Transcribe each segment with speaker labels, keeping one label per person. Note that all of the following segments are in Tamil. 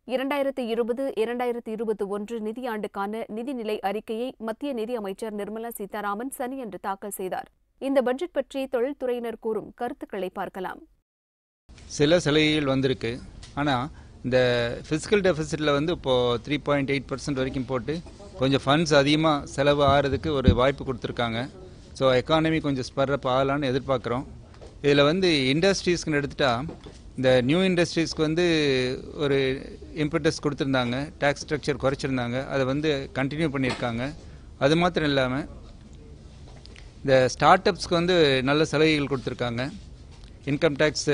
Speaker 1: இரண்டாயிரத்து இருபது இரண்டாயிரத்து இருபத்தி ஒன்று நிதியாண்டுக்கான நிதிநிலை அறிக்கையை மத்திய நிதி அமைச்சர் நிர்மலா சீதாராமன் சனியன்று தாக்கல் செய்தார் இந்த பட்ஜெட் பற்றி தொழில்துறையினர் கூறும் கருத்துக்களை பார்க்கலாம்
Speaker 2: சில சலுகைகள் வந்திருக்கு ஆனால் இந்த ஃபிசிக்கல் டெபிசிட்டில் வந்து இப்போது த்ரீ பாயிண்ட் எயிட் பர்சன்ட் வரைக்கும் போட்டு கொஞ்சம் ஃபண்ட்ஸ் அதிகமாக செலவு ஆகிறதுக்கு ஒரு வாய்ப்பு கொடுத்துருக்காங்க ஸோ எக்கானமி கொஞ்சம் ஸ்பர்ரப் ஆகலான்னு எதிர்பார்க்குறோம் இதில் வந்து இண்டஸ்ட்ரீஸ்க்குன்னு எடுத்துட்டா இந்த நியூ இண்டஸ்ட்ரீஸ்க்கு வந்து ஒரு இம்பர்டஸ் கொடுத்துருந்தாங்க டேக்ஸ் ஸ்ட்ரக்சர் குறைச்சிருந்தாங்க அதை வந்து கண்டினியூ பண்ணியிருக்காங்க அது மாத்திரம் இல்லாமல் இந்த ஸ்டார்ட் அப்ஸ்க்கு வந்து நல்ல சலுகைகள் கொடுத்துருக்காங்க இன்கம் டேக்ஸ்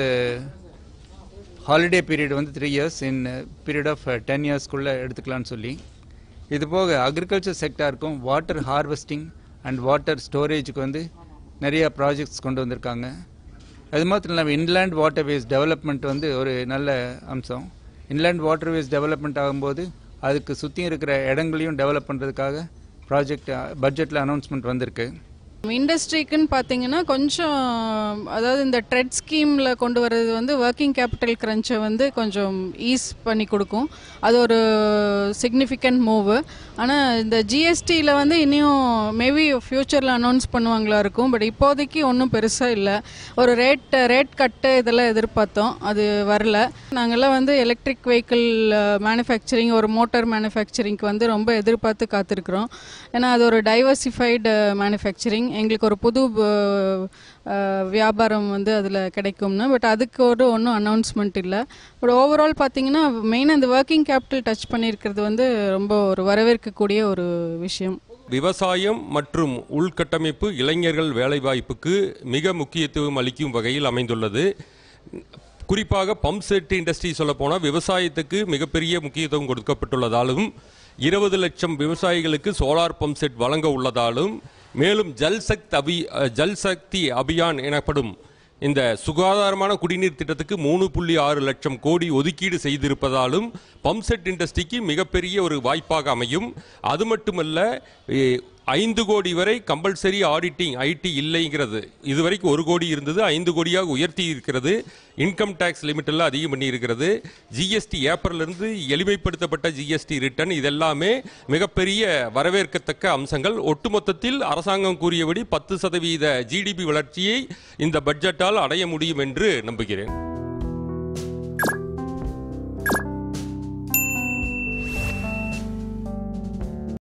Speaker 2: ஹாலிடே பீரியட் வந்து three years in period of ten இயர்ஸ்க்குள்ளே எடுத்துக்கலாம்னு சொல்லி இது போக அக்ரிகல்ச்சர் செக்டாருக்கும் வாட்டர் ஹார்வெஸ்டிங் அண்ட் வாட்டர் ஸ்டோரேஜுக்கு வந்து நிறைய ப்ராஜெக்ட்ஸ் கொண்டு வந்திருக்காங்க அது மாத்திரம் இல்லாமல் இன்லேண்ட் வாட்டர்வேஸ் டெவலப்மெண்ட் வந்து ஒரு நல்ல அம்சம் இன்லேண்ட் வாட்டர்வேஸ் டெவலப்மெண்ட் ஆகும்போது அதுக்கு சுற்றி இருக்கிற இடங்களையும் டெவலப் பண்ணுறதுக்காக ப்ராஜெக்ட் பட்ஜெட்டில் அனௌன்ஸ்மெண்ட் வந்திருக்கு
Speaker 3: இண்டஸ்ட்ரிக்குன்னு பார்த்தீங்கன்னா கொஞ்சம் அதாவது இந்த ட்ரெட் ஸ்கீமில் கொண்டு வர்றது வந்து ஒர்க்கிங் கேபிட்டல் கிரன்ச்சை வந்து கொஞ்சம் ஈஸ் பண்ணி கொடுக்கும் அது ஒரு சிக்னிஃபிகண்ட் மூவு ஆனால் இந்த ஜிஎஸ்டியில் வந்து இனியும் மேபி ஃப்யூச்சரில் அனௌன்ஸ் பண்ணுவாங்களா இருக்கும் பட் இப்போதைக்கு ஒன்றும் பெருசாக இல்லை ஒரு ரேட் ரேட் கட்டு இதெல்லாம் எதிர்பார்த்தோம் அது வரல நாங்கள்லாம் வந்து எலக்ட்ரிக் வெஹிக்கிள் மேனுஃபேக்சரிங் ஒரு மோட்டார் மேனுஃபேக்சரிங்க்கு வந்து ரொம்ப எதிர்பார்த்து காத்திருக்கிறோம் ஏன்னா அது ஒரு டைவர்சிஃபைடு மேனுஃபேக்சரிங் எங்களுக்கு ஒரு புது அஹ், அஹ், வியாபாரம் வந்து அதில் கிடைக்கும்னு பட் அதுக்கு ஒரு ஒன்றும் அனௌன்ஸ்மெண்ட் இல்லை பட் ஓவரால் பார்த்தீங்கன்னா மெயினாக இந்த ஒர்க்கிங் கேபிட்டல் டச் பண்ணியிருக்கிறது வந்து ரொம்ப ஒரு வரவேற்கக்கூடிய ஒரு விஷயம்
Speaker 4: விவசாயம் மற்றும் உள்கட்டமைப்பு இளைஞர்கள் வேலைவாய்ப்புக்கு மிக முக்கியத்துவம் அளிக்கும் வகையில் அமைந்துள்ளது குறிப்பாக பம்ப் செட் இண்டஸ்ட்ரி சொல்ல போனால் விவசாயத்துக்கு மிகப்பெரிய முக்கியத்துவம் கொடுக்கப்பட்டுள்ளதாலும் இருபது லட்சம் விவசாயிகளுக்கு சோலார் பம்ப் செட் வழங்க உள்ளதாலும் மேலும் ஜல் சக்தி அபி அஹ், ஜல் சக்தி அபியான் எனப்படும் இந்த சுகாதாரமான குடிநீர் திட்டத்துக்கு மூணு புள்ளி ஆறு லட்சம் கோடி ஒதுக்கீடு செய்திருப்பதாலும் பம்ப் செட் இண்டஸ்ட்ரிக்கு மிகப்பெரிய ஒரு வாய்ப்பாக அமையும் அது மட்டுமல்ல எ, ஐந்து கோடி வரை கம்பல்சரி ஆடிட்டிங் ஐடி இல்லைங்கிறது இதுவரைக்கும் ஒரு கோடி இருந்தது ஐந்து கோடியாக உயர்த்தி இருக்கிறது இன்கம் டேக்ஸ் லிமிட் எல்லாம் அதிகம் பண்ணி இருக்கிறது ஜிஎஸ்டி ஏப்ரலிருந்து எளிமைப்படுத்தப்பட்ட ஜிஎஸ்டி ரிட்டர்ன் இதெல்லாமே மிகப்பெரிய வரவேற்கத்தக்க அம்சங்கள் ஒட்டுமொத்தத்தில் அரசாங்கம் கூறியபடி பத்து சதவீத ஜிடிபி வளர்ச்சியை இந்த பட்ஜெட்டால் அடைய முடியும் என்று நம்புகிறேன்